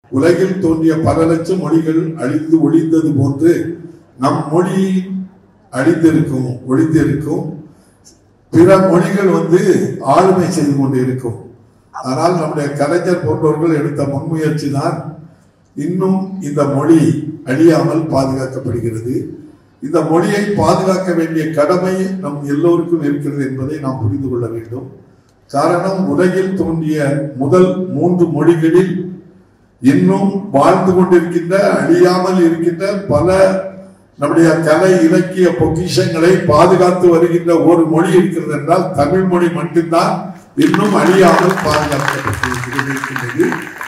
உலகில் தோன்றிய பல லட்சம் மொழிகள் அழிந்து ஒழிந்தது போன்று நம் மொழி அழிந்திருக்கும் ஒழிந்திருக்கும் பிற மொழிகள் வந்து ஆளுமை செய்து கொண்டு இருக்கும் ஆனால் நம்முடைய கலைஞர் போன்றவர்கள் எடுத்த முன்முயற்சி தான் இன்னும் இந்த மொழி அழியாமல் பாதுகாக்கப்படுகிறது இந்த மொழியை பாதுகாக்க வேண்டிய கடமை நம் எல்லோருக்கும் இருக்கிறது என்பதை நாம் புரிந்து கொள்ள வேண்டும் காரணம் உலகில் தோன்றிய முதல் மூன்று மொழிகளில் இன்னும் வாழ்ந்து கொண்டிருக்கின்ற அழியாமல் இருக்கின்ற பல நம்முடைய கலை இலக்கிய பொக்கிஷங்களை பாதுகாத்து வருகின்ற ஒரு மொழி இருக்கிறது என்றால் தமிழ் மொழி மட்டும்தான் இன்னும் அழியாமல் பாதுகாக்கப்பட்டிருக்கிறது இருக்கின்றது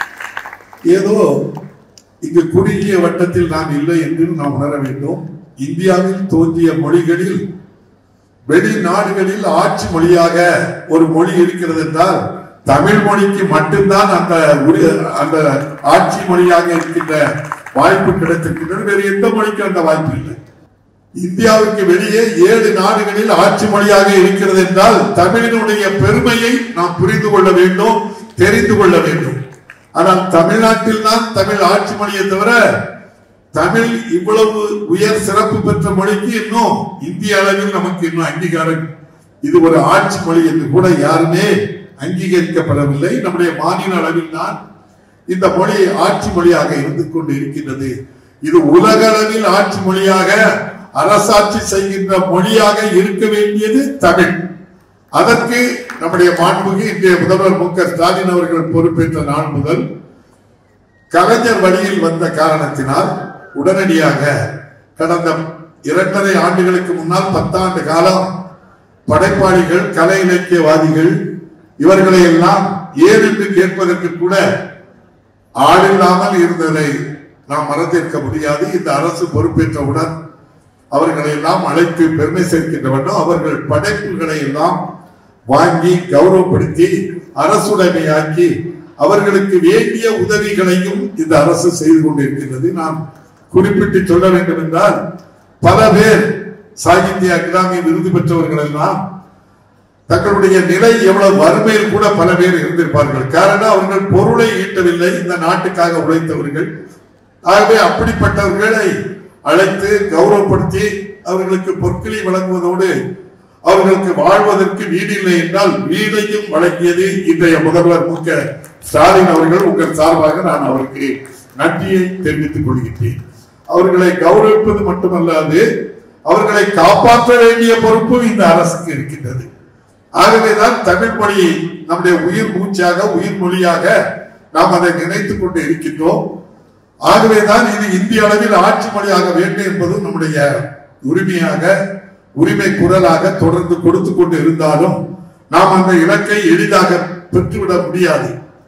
ஏதோ இங்கு குறுகிய வட்டத்தில் நாம் இல்லை என்று நாம் உணர வேண்டும் இந்தியாவில் தோன்றிய மொழிகளில் வெளிநாடுகளில் ஆட்சி மொழியாக ஒரு மொழி இருக்கிறது என்றால் தமிழ் மொழிக்கு மட்டும்தான் அந்த உரி- அந்த ஆட்சி மொழியாக இருக்கின்ற வாய்ப்பு கிடைத்திருக்கின்றது வேறு எந்த மொழிக்கும் அந்த வாய்ப்பு இல்லை இந்தியாவுக்கு வெளியே ஏழு நாடுகளில் ஆட்சி மொழியாக இருக்கிறது என்றால் தமிழினுடைய பெருமையை நாம் புரிந்து கொள்ள வேண்டும் தெரிந்து கொள்ள வேண்டும் ஆனால் தமிழ்நாட்டில் தான் தமிழ் ஆட்சி மொழியை தவிர தமிழ் இவ்வளவு உயர் சிறப்பு பெற்ற மொழிக்கு இன்னும் இந்திய அளவில் நமக்கு இன்னும் அங்கீகாரம் இது ஒரு ஆட்சி மொழி என்று கூட யாருமே அங்கீகரிக்கப்படவில்லை நம்முடைய மாநில அளவில் தான் இந்த மொழி ஆட்சி மொழியாக இருந்து கொண்டு இருக்கின்றது இது உலக அளவில் ஆட்சி மொழியாக அரசாட்சி செய்கின்ற மொழியாக இருக்க வேண்டியது தமிழ் அதற்கு நம்முடைய மாண்புமிகு இன்றைய முதல்வர் மு க ஸ்டாலின் அவர்கள் பொறுப்பேற்ற நாள் முதல் கலைஞர் வழியில் வந்த காரணத்தினால் உடனடியாக கடந்த இரண்டரை ஆண்டுகளுக்கு முன்னால் பத்தாண்டு காலம் படைப்பாளிகள் கலை இலக்கியவாதிகள் இவர்களை எல்லாம் ஏன் என்று கேட்பதற்கு கூட ஆளில்லாமல் இருந்ததை நாம் மறந்திருக்க முடியாது இந்த அரசு பொறுப்பேற்றவுடன் அவர்களை எல்லாம் அழைத்து பெருமை சேர்க்கின்ற வேண்டும் அவர்கள் படைப்புகளை எல்லாம் வாங்கி கௌரவப்படுத்தி அரசுடைமையாக்கி அவர்களுக்கு வேண்டிய உதவிகளையும் இந்த அரசு செய்து கொண்டிருக்கின்றது நான் குறிப்பிட்டு சொல்ல வேண்டும் என்றால் பல பேர் சாகித்ய அகாதமி விருது பெற்றவர்கள் எல்லாம் தங்களுடைய நிலை எவ்வளவு வறுமையில் கூட பல பேர் இருந்திருப்பார்கள் காரணம் அவர்கள் பொருளை ஈட்டவில்லை இந்த நாட்டுக்காக உழைத்தவர்கள் ஆகவே அப்படிப்பட்டவர்களை அழைத்து கௌரவப்படுத்தி அவர்களுக்கு பொற்களை வழங்குவதோடு அவர்களுக்கு வாழ்வதற்கு வீடு இல்லை என்றால் வீடையும் வழங்கியது இன்றைய முதல்வர் மு க ஸ்டாலின் அவர்கள் உங்கள் சார்பாக நான் அவருக்கு நன்றியை தெரிவித்துக் கொள்கின்றேன் அவர்களை கௌரவிப்பது மட்டுமல்லாது அவர்களை காப்பாற்ற வேண்டிய பொறுப்பும் இந்த அரசுக்கு இருக்கின்றது ஆகவேதான் தமிழ் மொழி நம்முடைய உயிர் மூச்சாக உயிர் மொழியாக நாம் அதை நினைத்துக் கொண்டு இருக்கின்றோம் ஆகவேதான் இது இந்திய அளவில் ஆட்சி மொழியாக வேண்டும் என்பது நம்முடைய உரிமையாக உரிமை குரலாக தொடர்ந்து கொடுத்து கொண்டு இருந்தாலும் நாம் அந்த இலக்கை எளிதாக பெற்றுவிட முடியாது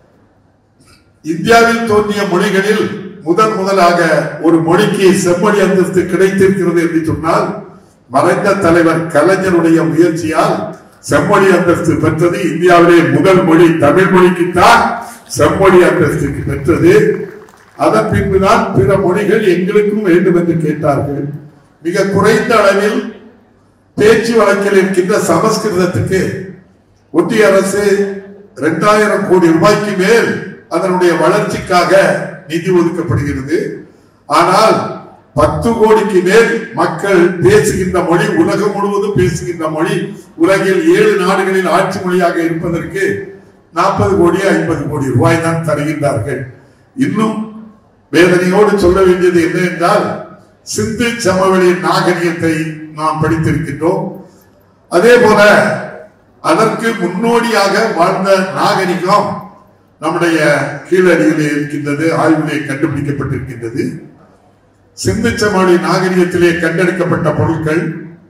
இந்தியாவில் தோன்றிய மொழிகளில் முதன் முதலாக ஒரு மொழிக்கு செம்மொழி அந்தஸ்து கிடைத்திருக்கிறது என்று சொன்னால் மறைந்த தலைவர் கலைஞருடைய முயற்சியால் செம்மொழி அந்தஸ்து பெற்றது இந்தியாவிலே முதல் மொழி தமிழ் மொழிக்குத்தான் செம்மொழி அந்தஸ்து பெற்றது அதன் பின்புதான் பிற மொழிகள் எங்களுக்கும் வேண்டும் என்று கேட்டார்கள் மிக குறைந்த அளவில் பேச்சு வழக்கில் இருக்கின்ற சமஸ்கிருதத்துக்கு ஒன்றிய அரசு இரண்டாயிரம் கோடி ரூபாய்க்கு மேல் அதனுடைய வளர்ச்சிக்காக நிதி ஒதுக்கப்படுகிறது ஆனால் பத்து கோடிக்கு மேல் மக்கள் பேசுகின்ற மொழி உலகம் முழுவதும் பேசுகின்ற மொழி உலகில் ஏழு நாடுகளில் ஆட்சி மொழியாக இருப்பதற்கு நாற்பது கோடி ஐம்பது கோடி ரூபாய் தான் தருகின்றார்கள் இன்னும் வேதனையோடு சொல்ல வேண்டியது என்ன என்றால் சிந்து சமவெளி நாகரிகத்தை நாம் படித்திருக்கின்றோம் அதே போல அதற்கு முன்னோடியாக வாழ்ந்த நாகரிகம் நம்முடைய கீழடியிலே இருக்கின்றது ஆய்விலே கண்டுபிடிக்கப்பட்டிருக்கின்றது சிந்து சமவெளி நாகரிகத்திலே கண்டெடுக்கப்பட்ட பொருட்கள்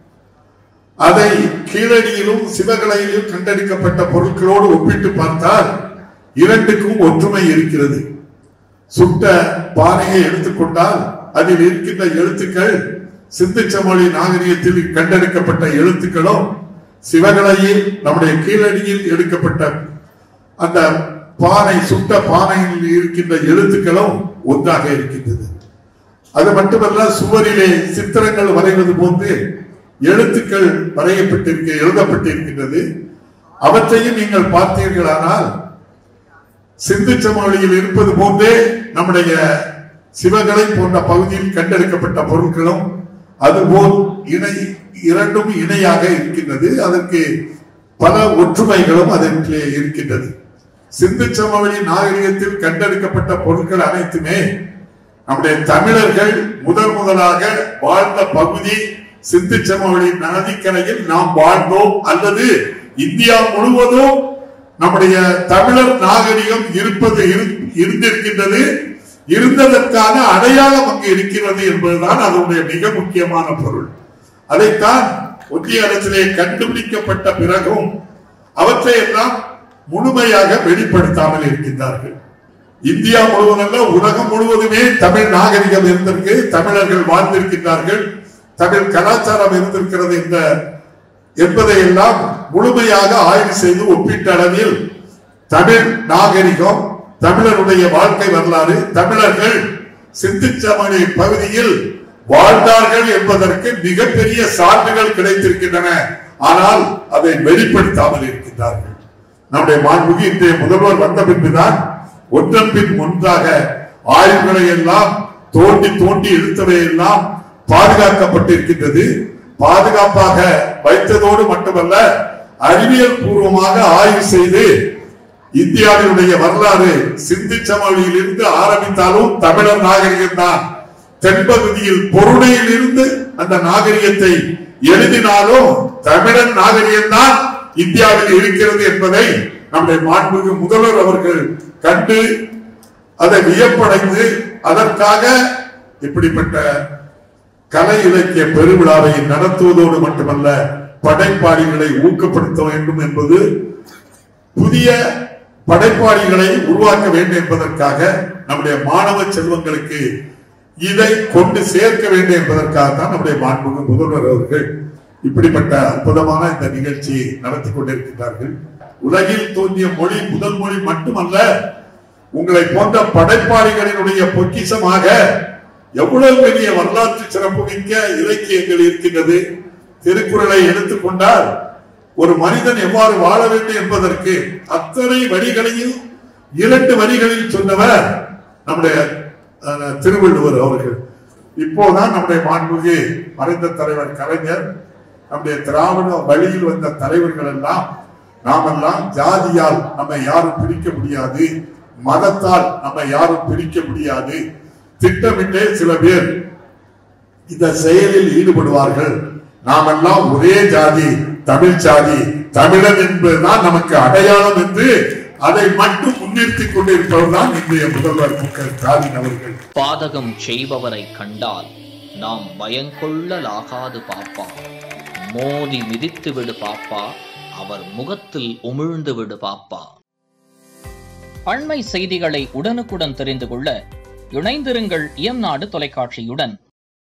அதை கீழடியிலும் சிவகலையிலும் கண்டெடுக்கப்பட்ட பொருட்களோடு ஒப்பிட்டு பார்த்தால் இரண்டுக்கும் ஒற்றுமை இருக்கிறது சுட்ட பானையை எடுத்துக்கொண்டால் அதில் இருக்கின்ற எழுத்துக்கள் சிந்து சமொழி நாகரிகத்தில் கண்டெடுக்கப்பட்ட எழுத்துக்களும் சிவகலையில் நம்முடைய கீழடியில் எடுக்கப்பட்ட அந்த பானை சுட்ட பானையில் இருக்கின்ற எழுத்துக்களும் ஒன்றாக இருக்கின்றது அது மட்டுமல்ல சுவரிலே சித்திரங்கள் வரைவது போன்று எழுத்துக்கள் வரையப்பட்டிருக்க எழுதப்பட்டிருக்கின்றது அவற்றையும் நீங்கள் பார்த்தீர்களானால் சிந்து சமவெளியில் இருப்பது போன்றே நம்முடைய சிவகலை போன்ற பகுதியில் கண்டெடுக்கப்பட்ட பொருட்களும் அதுபோல் இணை இரண்டும் இணையாக இருக்கின்றது அதற்கு பல ஒற்றுமைகளும் அதற்கு இருக்கின்றது சிந்து சமவெளி நாகரிகத்தில் கண்டெடுக்கப்பட்ட பொருட்கள் அனைத்துமே நம்முடைய தமிழர்கள் முதல் முதலாக வாழ்ந்த பகுதி சிந்து சமவெளி நதிக்கரையில் நாம் வாழ்ந்தோம் அல்லது இந்தியா முழுவதும் நம்முடைய தமிழர் நாகரிகம் இருப்பது இரு- இருந்திருக்கின்றது இருந்ததற்கான அடையாளம் அங்கு இருக்கிறது என்பதுதான் அதனுடைய மிக முக்கியமான பொருள் அதைத்தான் ஒன்றிய அரசிலே கண்டுபிடிக்கப்பட்ட பிறகும் அவற்றை எல்லாம் முழுமையாக வெளிப்படுத்தாமல் இருக்கின்றார்கள் இந்தியா முழுவதல்ல உலகம் முழுவதுமே தமிழ் நாகரிகம் இருந்திருக்கு தமிழர்கள் வாழ்ந்திருக்கின்றார்கள் தமிழ் கலாச்சாரம் இருந்திருக்கிறது என்ற என்பதை எல்லாம் முழுமையாக ஆய்வு செய்து ஒப்பீட்டு அளவில் தமிழ் நாகரிகம் தமிழருடைய வாழ்க்கை வரலாறு தமிழர்கள் சிந்துச்சமணி பகுதியில் வாழ்ந்தார்கள் என்பதற்கு மிகப்பெரிய சான்றுகள் கிடைத்திருக்கின்றன ஆனால் அதை வெளிப்படுத்தாமல் இருக்கின்றார்கள் நம்முடைய மாண்புக்கு இன்றைய முதல்வர் வந்த பின்புதான் ஒன்றன் பின் ஒன்றாக ஆய்வுகளை எல்லாம் தோண்டி தோண்டி எடுத்தவை எல்லாம் பாதுகாக்கப்பட்டிருக்கின்றது பாதுகாப்பாக வைத்ததோடு மட்டுமல்ல அறிவியல் பூர்வமாக ஆய்வு செய்து இந்தியாவினுடைய வரலாறு சிந்து சமவெளியில் இருந்து ஆரம்பித்தாலும் தமிழர் நாகரிகம் தான் தென்பகுதியில் பொருணையில் இருந்து அந்த நாகரிகத்தை எழுதினாலும் தமிழன் நாகரிகம் தான் இந்தியாவில் இருக்கிறது என்பதை நம்முடைய மாண்புமிகு முதல்வர் அவர்கள் கண்டு அதை வியப்படைந்து அதற்காக இப்படிப்பட்ட கலை இலக்கிய பெருவிழாவை நடத்துவதோடு மட்டுமல்ல படைப்பாளிகளை ஊக்கப்படுத்த வேண்டும் என்பது புதிய படைப்பாளிகளை உருவாக்க வேண்டும் என்பதற்காக நம்முடைய மாணவ செல்வங்களுக்கு இதை கொண்டு சேர்க்க வேண்டும் என்பதற்காக தான் நம்முடைய மாண்புமிகு முதல்வர் அவர்கள் இப்படிப்பட்ட அற்புதமான இந்த நிகழ்ச்சியை நடத்தி கொண்டிருக்கிறார்கள் உலகில் தோன்றிய மொழி முதல் மொழி மட்டுமல்ல உங்களை போன்ற படைப்பாளிகளினுடைய பொக்கிஷமாக எவ்வளவு பெரிய வரலாற்று சிறப்பு மிக்க இலக்கியங்கள் இருக்கின்றது திருக்குறளை எடுத்துக்கொண்டால் ஒரு மனிதன் எவ்வாறு வாழ வேண்டும் என்பதற்கு அத்தனை வரிகளையும் இரண்டு வரிகளில் சொன்னவர் நம்முடைய அஹ், திருவள்ளுவர் அவர்கள் இப்போதான் நம்முடைய மாண்புமிகு மறைந்த தலைவர் கலைஞர் நம்முடைய திராவிட வழியில் வந்த தலைவர்கள் எல்லாம் நாமெல்லாம் ஜாதியால் நம்மை யாரும் பிரிக்க முடியாது மதத்தால் நம்மை யாரும் பிரிக்க முடியாது திட்டமிட்டே சில பேர் இந்த செயலில் ஈடுபடுவார்கள் நாமெல்லாம் ஒரே ஜாதி தமிழ் ஜாதி தமிழன் என்பதுதான் நமக்கு அடையாளம் என்று அதை மட்டும் முன்னிறுத்திக் கொண்டிருப்பவர்தான் இன்றைய முதல்வர் மு க ஸ்டாலின் அவர்கள் பாதகம் செய்பவரை கண்டால் நாம் பயங்கொள்ளலாகாது பாப்பா மோதி மிதித்து விடு பாப்பா அவர் முகத்தில் உமிழ்ந்து விடு பாப்பா அண்மை செய்திகளை உடனுக்குடன் தெரிந்து கொள்ள இணைந்திருங்கள் இயம்நாடு தொலைக்காட்சியுடன்